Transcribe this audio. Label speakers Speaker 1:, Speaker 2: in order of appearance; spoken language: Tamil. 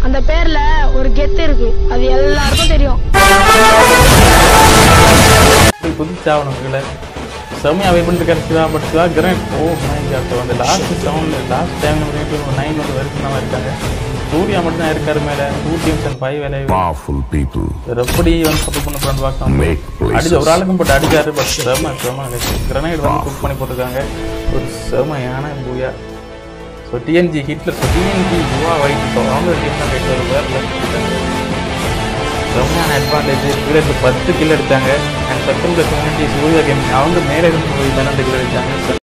Speaker 1: அந்த பேர்ல ஒரு கெத்து இருக்கு அது எல்லாருக்கும் தெரியும்
Speaker 2: குதிச்சாவணங்களை செம்மையாக வெயிட் பண்ணிட்டு இருக்காரு Siva but Siva great oh my god வந்து லாஸ்ட் சவுண்ட் லாஸ்ட் டைம் நம்ம நைன் வந்து வரைக்கும் தான் இருக்காங்க சூர்யா மட்டும் தான் இருக்காரு மேலே டூ டீம்ஸ் அண்ட் ஃபைவ் வேலை
Speaker 3: Powerful people
Speaker 2: எப்படி வந்து சப்போர்ட் பண்ண போறான்னு பார்க்கலாம்
Speaker 3: make
Speaker 2: அடிச்ச
Speaker 3: places.
Speaker 2: ஒரு ஆளுக்கும் போட்டு அடிச்சாரு பட் செம செம கிரனைட் வந்து குக் பண்ணி போட்டிருக்காங்க ஒரு செமையான booyah so TNG Hitler so TNG யுவா வைட் ஸோ அவங்க டீம் தான் கைட்டு ஒரு வேறு செம்மையான அட்வான்டேஜ் கீழே பத்து கில் எடுத்தாங்க and second plus Surya game அவங்க மேலே இருந்து போய் தானே கில் அடித்தாங்க